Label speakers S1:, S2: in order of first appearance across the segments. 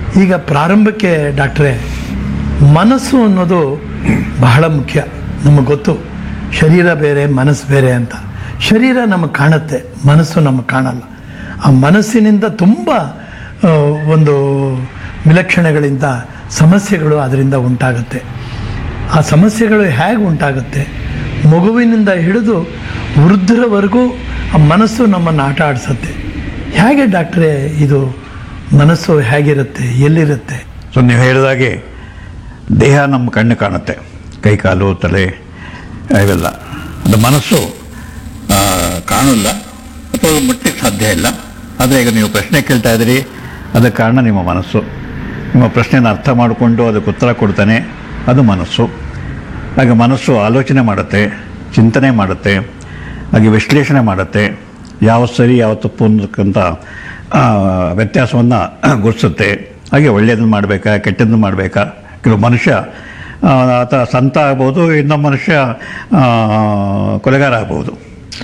S1: ಈಗ ಪ್ರಾರಂಭಕ್ಕೆ ಡಾಕ್ಟ್ರೇ ಮನಸ್ಸು ಅನ್ನೋದು ಬಹಳ ಮುಖ್ಯ ನಮಗೆ ಗೊತ್ತು ಶರೀರ ಬೇರೆ ಮನಸ್ಸು ಬೇರೆ ಅಂತ ಶರೀರ ನಮಗೆ ಕಾಣುತ್ತೆ ಮನಸ್ಸು ನಮಗೆ ಕಾಣಲ್ಲ ಆ ಮನಸ್ಸಿನಿಂದ ತುಂಬ ಆ, ಒಂದು ವಿಲಕ್ಷಣಗಳಿಂದ ಸಮಸ್ಯೆಗಳು ಅದರಿಂದ ಉಂಟಾಗುತ್ತೆ ಆ ಸಮಸ್ಯೆಗಳು ಹೇಗೆ ಉಂಟಾಗುತ್ತೆ ಮಗುವಿನಿಂದ ಹಿಡಿದು ವೃದ್ಧರವರೆಗೂ ಆ ಮನಸ್ಸು ನಮ್ಮನ್ನು ಆಟ ಆಡಿಸುತ್ತೆ ಹೇಗೆ ಡಾಕ್ಟ್ರೇ ಇದು ಮನಸ್ಸು ಹೇಗಿರುತ್ತೆ ಎಲ್ಲಿರುತ್ತೆ
S2: ಸೊ ನೀವು ಹೇಳಿದಾಗೆ ದೇಹ ನಮ್ಮ ಕಣ್ಣು ಕಾಣುತ್ತೆ ಕೈ ಕಾಲು ತಲೆ ಇವೆಲ್ಲ ಅದು ಮನಸ್ಸು ಆ, ಕಾಣಲ್ಲ ಅಥವಾ ಅದು ಮುಟ್ಲಿಕ್ಕೆ ಸಾಧ್ಯ ಇಲ್ಲ ಆದರೆ ಈಗ ನೀವು ಪ್ರಶ್ನೆ ಕೇಳ್ತಾ ಇದ್ದೀರಿ ಅದಕ್ಕೆ ಕಾರಣ ನಿಮ್ಮ ಮನಸ್ಸು ನಿಮ್ಮ ಪ್ರಶ್ನೆಯನ್ನು ಅರ್ಥ ಮಾಡಿಕೊಂಡು ಅದಕ್ಕೆ ಉತ್ತರ ಕೊಡ್ತಾನೆ ಅದು ಮನಸ್ಸು ಹಾಗೆ ಮನಸ್ಸು ಆಲೋಚನೆ ಮಾಡುತ್ತೆ ಚಿಂತನೆ ಮಾಡುತ್ತೆ ಹಾಗೆ ವಿಶ್ಲೇಷಣೆ ಮಾಡುತ್ತೆ ಯಾವ ಸರಿ ಯಾವ ತಪ್ಪು ಅನ್ನತಕ್ಕಂಥ ವ್ಯತ್ಯಾಸವನ್ನು ಗುರುತಿಸುತ್ತೆ ಹಾಗೆ ಒಳ್ಳೆಯದನ್ನು ಮಾಡಬೇಕಾ ಕೆಟ್ಟದ್ದನ್ನು ಮಾಡಬೇಕಾ ಕೆಲವು ಮನುಷ್ಯ ಆ, ಆತ ಸಂತ ಆಗ್ಬೋದು ಇನ್ನೊಬ್ಬ ಮನುಷ್ಯ ಆ, ಕೊಲೆಗಾರ ಆಗ್ಬೋದು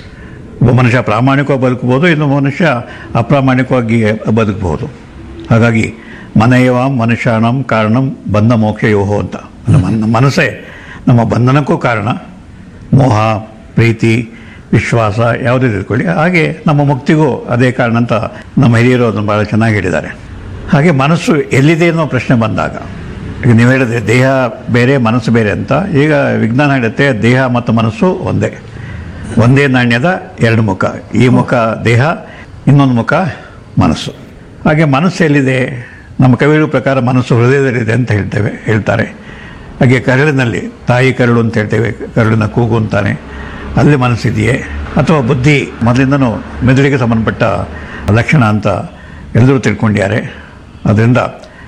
S2: ಒಬ್ಬ ಮನುಷ್ಯ ಪ್ರಾಮಾಣಿಕವಾಗಿ ಬದುಕಬಹುದು ಇನ್ನೊಬ್ಬ ಮನುಷ್ಯ ಅಪ್ರಾಮಾಣಿಕವಾಗಿ ಬದುಕಬಹುದು ಹಾಗಾಗಿ ಮನೆಯವ ಮನುಷ್ಯಾಣಂ ಕಾರಣಂ ಬಂಧ ಮೋಕ್ಷ ಯೋಹೋ ಅಂತ ನಮ್ಮ ನಮ್ಮ ಮನಸ್ಸೇ ನಮ್ಮ ಬಂಧನಕ್ಕೂ ಕಾರಣ ಮೋಹ ಪ್ರೀತಿ ವಿಶ್ವಾಸ ಯಾವುದೇ ತಿಳ್ಕೊಳ್ಳಿ ಹಾಗೆ ನಮ್ಮ ಮುಕ್ತಿಗೂ ಅದೇ ಕಾರಣ ಅಂತ ನಮ್ಮ ಹಿರಿಯರು ಅದನ್ನು ಭಾಳ ಚೆನ್ನಾಗಿ ಹೇಳಿದ್ದಾರೆ ಹಾಗೆ ಮನಸ್ಸು ಎಲ್ಲಿದೆ ಅನ್ನೋ ಪ್ರಶ್ನೆ ಬಂದಾಗ ಈಗ ನೀವು ಹೇಳಿದ್ರೆ ದೇಹ ಬೇರೆ ಮನಸ್ಸು ಬೇರೆ ಅಂತ ಈಗ ವಿಜ್ಞಾನ ಹೇಳುತ್ತೆ ದೇಹ ಮತ್ತು ಮನಸ್ಸು ಒಂದೇ ಒಂದೇ ನಾಣ್ಯದ ಎರಡು ಮುಖ ಈ ಮುಖ ದೇಹ ಇನ್ನೊಂದು ಮುಖ ಮನಸ್ಸು ಹಾಗೆ ಮನಸ್ಸು ಎಲ್ಲಿದೆ ನಮ್ಮ ಕವಿಗಳ ಪ್ರಕಾರ ಮನಸ್ಸು ಹೃದಯದಲ್ಲಿದೆ ಅಂತ ಹೇಳ್ತೇವೆ ಹೇಳ್ತಾರೆ ಹಾಗೆ ಕರಳಿನಲ್ಲಿ ತಾಯಿ ಕರಳು ಅಂತ ಹೇಳ್ತೇವೆ ಕರಳಿನ ಕೂಗು ಅಂತಾನೆ ಅಲ್ಲಿ ಮನಸ್ಸಿದೆಯೇ ಅಥವಾ ಬುದ್ಧಿ ಮೊದಲಿಂದನೂ ಮೆದುಳಿಗೆ ಸಂಬಂಧಪಟ್ಟ ಲಕ್ಷಣ ಅಂತ ಎಲ್ಲರೂ ತಿಳ್ಕೊಂಡಿದ್ದಾರೆ ಅದರಿಂದ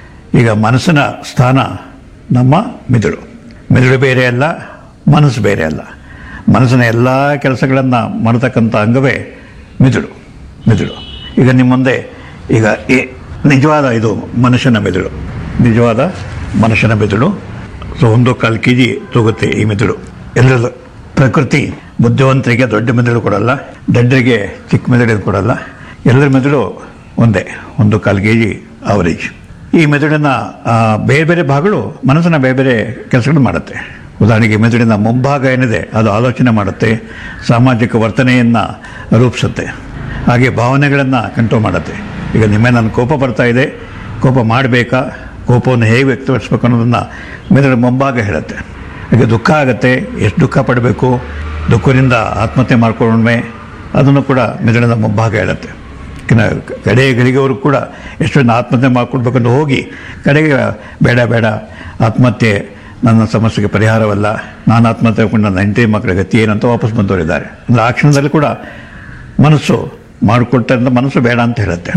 S2: ಈಗ ಮನಸ್ಸಿನ ಸ್ಥಾನ ನಮ್ಮ ಮೆದುಳು ಮೆದುಳು ಬೇರೆ ಅಲ್ಲ ಮನಸ್ಸು ಬೇರೆ ಅಲ್ಲ ಮನಸ್ಸಿನ ಎಲ್ಲ ಕೆಲಸಗಳನ್ನು ಮಾಡತಕ್ಕಂಥ ಅಂಗವೇ ಮಿದುಳು ಮಿದುಳು ಈಗ ನಿಮ್ಮ ಮುಂದೆ ಈಗ ಈ ನಿಜವಾದ ಇದು ಮನುಷ್ಯನ ಮೆದುಳು ನಿಜವಾದ ಮನುಷ್ಯನ ಮೆದುಳು ಸೊ ಒಂದು ಕಾಲು ಕೆ ಜಿ ತೂಗುತ್ತೆ ಈ ಮೆದುಳು ಎಲ್ಲರದು ಪ್ರಕೃತಿ ಬುದ್ಧಿವಂತರಿಗೆ ದೊಡ್ಡ ಮೆದುಳು ಕೊಡಲ್ಲ ದಡ್ಡರಿಗೆ ಚಿಕ್ಕ ಮೆದುಳು ಕೊಡಲ್ಲ ಎಲ್ಲರ ಮೆದುಳು ಒಂದೇ ಒಂದು ಕಾಲು ಕೆ ಜಿ ಅವರೇಜ್ ಈ ಮೆದುಳಿನ ಆ, ಬೇರೆ ಬೇರೆ ಭಾಗಗಳು ಮನಸ್ಸಿನ ಬೇರೆ ಬೇರೆ ಕೆಲಸಗಳು ಮಾಡುತ್ತೆ ಉದಾಹರಣೆಗೆ ಮೆದುಳಿನ ಮುಂಭಾಗ ಏನಿದೆ ಅದು ಆಲೋಚನೆ ಮಾಡುತ್ತೆ ಸಾಮಾಜಿಕ ವರ್ತನೆಯನ್ನು ರೂಪಿಸುತ್ತೆ ಹಾಗೆ ಭಾವನೆಗಳನ್ನು ಕಂಟ್ರೋಲ್ ಮಾಡುತ್ತೆ ಈಗ ನಿಮ್ಮೆ ನನ್ನ ಕೋಪ ಬರ್ತಾ ಇದೆ ಕೋಪ ಮಾಡಬೇಕಾ ಕೋಪವನ್ನು ಹೇಗೆ ವ್ಯಕ್ತಪಡಿಸ್ಬೇಕು ಅನ್ನೋದನ್ನು ಮೆದುಳು ಮುಂಭಾಗ ಹೇಳುತ್ತೆ ಈಗ ದುಃಖ ಆಗುತ್ತೆ ಎಷ್ಟು ದುಃಖ ಪಡಬೇಕು ದುಃಖದಿಂದ ಆತ್ಮಹತ್ಯೆ ಮಾಡ್ಕೊಂಡ್ಮೆ ಅದನ್ನು ಕೂಡ ಮೆದುಳಿನ ಮುಂಭಾಗ ಹೇಳುತ್ತೆ ಇನ್ನು ಕಡೆ ಗಳಿಗೆವರು ಕೂಡ ಎಷ್ಟೊಂದು ಆತ್ಮಹತ್ಯೆ ಮಾಡ್ಕೊಡ್ಬೇಕಂತ ಹೋಗಿ ಕಡೆಗೆ ಬೇಡ ಬೇಡ ಆತ್ಮಹತ್ಯೆ ನನ್ನ ಸಮಸ್ಯೆಗೆ ಪರಿಹಾರವಲ್ಲ ನಾನು ಆತ್ಮಹತ್ಯೆ ಮಾಡ್ಕೊಂಡು ನನ್ನ ಹೆಂಡತಿ ಮಕ್ಕಳ ಗತಿ ಏನಂತ ವಾಪಸ್ ಬಂದವರಿದ್ದಾರೆ ಅಂದರೆ ಆ ಕ್ಷಣದಲ್ಲಿ ಕೂಡ ಮನಸ್ಸು ಮಾಡಿಕೊಟ್ಟಂತ ಮನಸ್ಸು ಬೇಡ ಅಂತ ಹೇಳುತ್ತೆ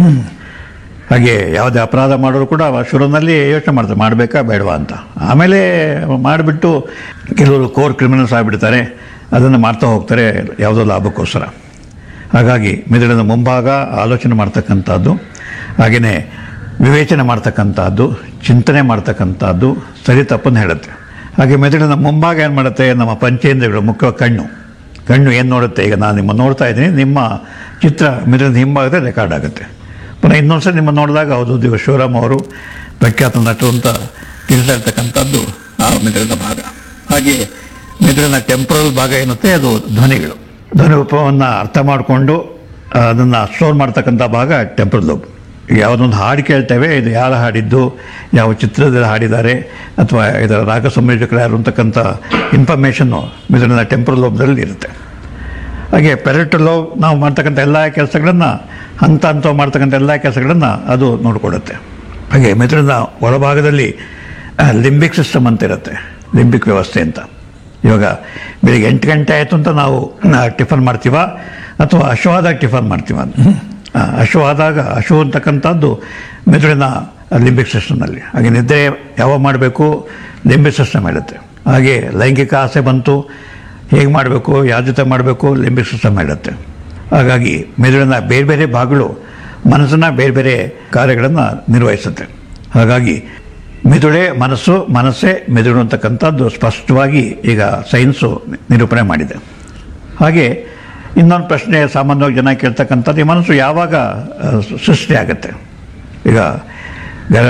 S2: ಹಾಗೆ ಯಾವುದೇ ಅಪರಾಧ ಮಾಡೋರು ಕೂಡ ಶುರುವಿನಲ್ಲಿ ಯೋಚನೆ ಮಾಡ್ತಾರೆ ಮಾಡಬೇಕಾ ಬೇಡವಾ ಅಂತ ಆಮೇಲೆ ಮಾಡಿಬಿಟ್ಟು ಕೆಲವರು ಕೋರ್ ಕ್ರಿಮಿನಲ್ಸ್ ಆಗಿಬಿಡ್ತಾರೆ ಅದನ್ನು ಮಾಡ್ತಾ ಹೋಗ್ತಾರೆ ಯಾವುದೋ ಲಾಭಕ್ಕೋಸ್ಕರ ಹಾಗಾಗಿ ಮೆದುಳಿನ ಮುಂಭಾಗ ಆಲೋಚನೆ ಮಾಡ್ತಕ್ಕಂಥದ್ದು ಹಾಗೆಯೇ ವಿವೇಚನೆ ಮಾಡ್ತಕ್ಕಂಥದ್ದು ಚಿಂತನೆ ಮಾಡ್ತಕ್ಕಂಥದ್ದು ಸರಿ ತಪ್ಪನ್ನು ಹೇಳುತ್ತೆ ಹಾಗೆ ಮೆದುಳಿನ ಮುಂಭಾಗ ಏನು ಮಾಡುತ್ತೆ ನಮ್ಮ ಪಂಚೇಂದ್ರಿಯಗಳು ಮುಖ್ಯವಾಗಿ ಕಣ್ಣು ಕಣ್ಣು ಏನು ನೋಡುತ್ತೆ ಈಗ ನಾನು ನಿಮ್ಮ ನೋಡ್ತಾ ಇದ್ದೀನಿ ನಿಮ್ಮ ಚಿತ್ರ ಮೆದುಳಿನ ಹಿಂಭಾಗದಲ್ಲಿ ರೆಕಾರ್ಡ್ ಆಗುತ್ತೆ ಪುನಃ ಇನ್ನೊಂದು ಸಲ ನಿಮ್ಮನ್ನು ನೋಡಿದಾಗ ಹೌದು ದಿವ ಶಿವರಾಮ್ ಅವರು ಪ್ರಖ್ಯಾತ ನಟರು ಅಂತ ತಿಳಿತಾ ಇರ್ತಕ್ಕಂಥದ್ದು ಆ ಮೆದುಳಿನ ಭಾಗ ಹಾಗೆ ಮೆದುಳಿನ ಟೆಂಪರಲ್ ಭಾಗ ಏನುತ್ತೆ ಅದು ಧ್ವನಿಗಳು ಧ್ವನಿ ರೂಪವನ್ನು ಅರ್ಥ ಮಾಡಿಕೊಂಡು ಅದನ್ನು ಸ್ಟೋರ್ ಮಾಡ್ತಕ್ಕಂಥ ಭಾಗ ಟೆಂಪರಲ್ ಲೋಬ್ ಈಗ ಯಾವುದೊಂದು ಹಾಡು ಕೇಳ್ತೇವೆ ಇದು ಯಾರು ಹಾಡಿದ್ದು ಯಾವ ಚಿತ್ರದಲ್ಲಿ ಹಾಡಿದ್ದಾರೆ ಅಥವಾ ಇದರ ರಾಗ ಸಂಯೋಜಕರು ಯಾರು ಅಂತಕ್ಕಂಥ ಇನ್ಫಾರ್ಮೇಷನ್ನು ಮೆದುಳಿನ ಟೆಂಪರಲ್ ಲೋಬ್ದಲ್ಲಿ ಇರುತ್ತೆ ಹಾಗೆ ಪೆರೆಟಲೋ ನಾವು ಮಾಡ್ತಕ್ಕಂಥ ಎಲ್ಲ ಕೆಲಸಗಳನ್ನು ಹಂತ ಹಂತ ಮಾಡ್ತಕ್ಕಂಥ ಎಲ್ಲ ಕೆಲಸಗಳನ್ನು ಅದು ನೋಡಿಕೊಡುತ್ತೆ ಹಾಗೆ ಮೆದುಳಿನ ಒಳಭಾಗದಲ್ಲಿ ಲಿಂಬಿಕ್ ಸಿಸ್ಟಮ್ ಅಂತ ಇರುತ್ತೆ ಲಿಂಬಿಕ್ ವ್ಯವಸ್ಥೆ ಅಂತ ಇವಾಗ ಬೆಳಿಗ್ಗೆ ಎಂಟು ಗಂಟೆ ಆಯಿತು ಅಂತ ನಾವು ಆ, ಟಿಫನ್ ಮಾಡ್ತೀವ ಅಥವಾ ಅಶ್ವವಾದಾಗ ಟಿಫನ್ ಮಾಡ್ತೀವ ಆ, ಅಶ್ವವಾದಾಗ ಅಶ್ವ ಅಂತಕ್ಕಂಥದ್ದು ಮೆದುಳಿನ ಲಿಂಬಿಕ್ ಸಿಸ್ಟಮ್ನಲ್ಲಿ ಹಾಗೆ ನಿದ್ರೆ ಯಾವಾಗ ಮಾಡಬೇಕು ಲಿಂಬಿಕ್ ಸಿಸ್ಟಮ್ ಹೇಳುತ್ತೆ ಹಾಗೆ ಲೈಂಗಿಕ ಆಸೆ ಬಂತು ಹೇಗೆ ಮಾಡಬೇಕು ಯಾವ ಜೊತೆ ಮಾಡಬೇಕು ಲಿಂಬಿಕ್ ಸಿಸ್ಟಮ್ ಹೇಳುತ್ತೆ ಹಾಗಾಗಿ ಮೆದುಳಿನ ಬೇರೆ ಬೇರೆ ಭಾಗಗಳು ಮನಸ್ಸನ್ನ ಬೇರೆ ಬೇರೆ ಕಾರ್ಯಗಳನ್ನು ನಿರ್ವಹಿಸುತ್ತೆ ಹಾಗಾಗಿ ಮೆದುಳೇ ಮನಸ್ಸು ಮನಸ್ಸೇ ಮೆದುಳು ಅಂತಕ್ಕಂಥದ್ದು ಸ್ಪಷ್ಟವಾಗಿ ಈಗ ಸೈನ್ಸು ನಿರೂಪಣೆ ಮಾಡಿದೆ ಹಾಗೆ ಇನ್ನೊಂದು ಪ್ರಶ್ನೆ ಸಾಮಾನ್ಯವಾಗಿ ಜನ ಕೇಳ್ತಕ್ಕಂಥದ್ದು ಈ ಮನಸ್ಸು ಯಾವಾಗ ಆ, ಸೃಷ್ಟಿ ಆಗುತ್ತೆ ಈಗ